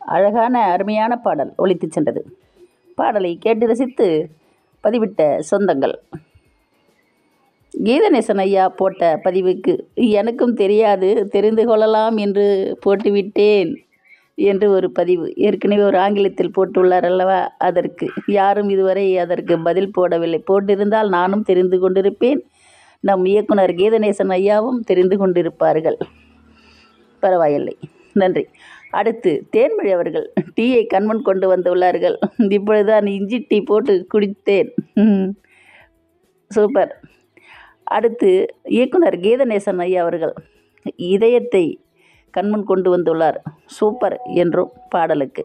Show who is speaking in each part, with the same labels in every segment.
Speaker 1: அழகான அருமையான பாடல் ஒலித்துச் சென்றது பாடலை கேட்டு ரசித்து பதிவிட்ட சொந்தங்கள் கீதநேசன் ஐயா போட்ட பதிவுக்கு எனக்கும் தெரியாது தெரிந்து கொள்ளலாம் என்று போட்டுவிட்டேன் என்று ஒரு பதிவு ஏற்கனவே ஒரு ஆங்கிலத்தில் போட்டுள்ளார் அல்லவா அதற்கு யாரும் இதுவரை அதற்கு பதில் போடவில்லை போட்டிருந்தால் நானும் தெரிந்து கொண்டிருப்பேன் நம் இயக்குனர் கீதநேசன் ஐயாவும் தெரிந்து கொண்டிருப்பார்கள் பரவாயில்லை நன்றி அடுத்து தேன்மொழி அவர்கள் டீயை கண்முன் கொண்டு வந்துள்ளார்கள் இப்பொழுதுதான் இஞ்சி டீ போட்டு குடித்தேன் ம். சூப்பர் அடுத்து இயக்குனர் கீதநேசன் ஐயா அவர்கள் இதயத்தை கண்முன் கொண்டு வந்துள்ளார் சூப்பர் என்றும் பாடலுக்கு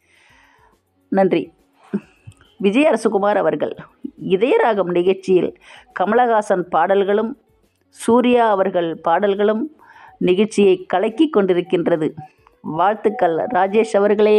Speaker 1: நன்றி விஜய் அரசுகுமார் அவர்கள் இதயராகம் நிகழ்ச்சியில் கமலஹாசன் பாடல்களும் சூர்யா அவர்கள் பாடல்களும் நிகழ்ச்சியை கலக்கி கொண்டிருக்கின்றது வாழ்த்துக்கள் ராஜேஷ் அவர்களே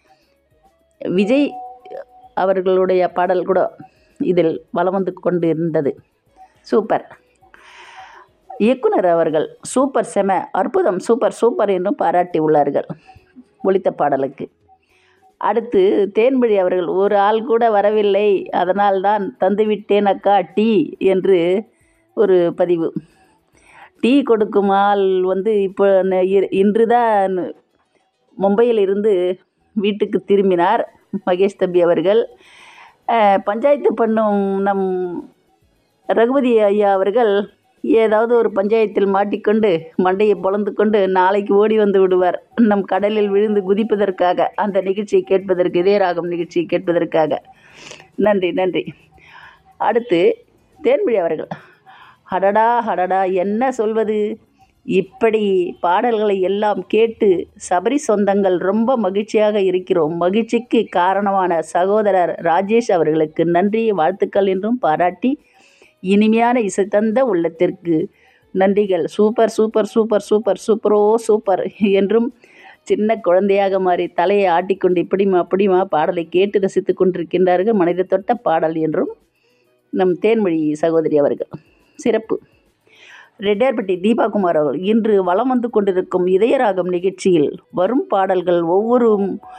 Speaker 1: விஜய் அவர்களுடைய பாடல் கூட இதில் வலம் வந்து கொண்டு இருந்தது சூப்பர் இயக்குனர் அவர்கள் சூப்பர் செம அற்புதம் சூப்பர் சூப்பர் என்றும் பாராட்டி உள்ளார்கள் ஒலித்த பாடலுக்கு அடுத்து தேன்மொழி அவர்கள் ஒரு ஆள் கூட வரவில்லை அதனால் தான் தந்துவிட்டேன் அக்கா டீ என்று ஒரு பதிவு டீ கொடுக்கும் ஆள் வந்து இப்போ ந- இ- இன்று தான் மும்பையில் இருந்து வீட்டுக்கு திரும்பினார் மகேஷ் தம்பி அவர்கள் அஹ், பஞ்சாயத்து பண்ணும் நம் ரகுபதி ஐயா அவர்கள் ஏதாவது ஒரு பஞ்சாயத்தில் மாட்டிக்கொண்டு மண்டையை பொளந்து கொண்டு நாளைக்கு ஓடி வந்து விடுவார் நம் கடலில் விழுந்து குதிப்பதற்காக அந்த நிகழ்ச்சியை கேட்பதற்கு இதே ராகம் நிகழ்ச்சியை கேட்பதற்காக நன்றி நன்றி அடுத்து தேன்மொழி அவர்கள் அடடா அடடா என்ன சொல்வது இப்படி பாடல்களை எல்லாம் கேட்டு சபரி சொந்தங்கள் ரொம்ப மகிழ்ச்சியாக இருக்கிறோம் மகிழ்ச்சிக்கு காரணமான சகோதரர் ராஜேஷ் அவர்களுக்கு நன்றி வாழ்த்துக்கள் என்றும் பாராட்டி இனிமையான இசை தந்த உள்ளத்திற்கு நன்றிகள் சூப்பர் சூப்பர் சூப்பர் சூப்பர் சூப்பரோ சூப்பர் என்றும் சின்ன குழந்தையாக மாறி தலையை ஆட்டிக்கொண்டு இப்படிமா அப்படிமா பாடலை கேட்டு ரசித்து கொண்டிருக்கின்றார்கள் மனித தொட்ட பாடல் என்றும் நம் தேன்மொழி சகோதரி அவர்கள் சிறப்பு ரெட்டியார்பட்டி தீபா குமார் அவர்கள் இன்று வலம் வந்து கொண்டிருக்கும் இதயராகம் நிகழ்ச்சியில் வரும் பாடல்கள் ஒவ்வொரு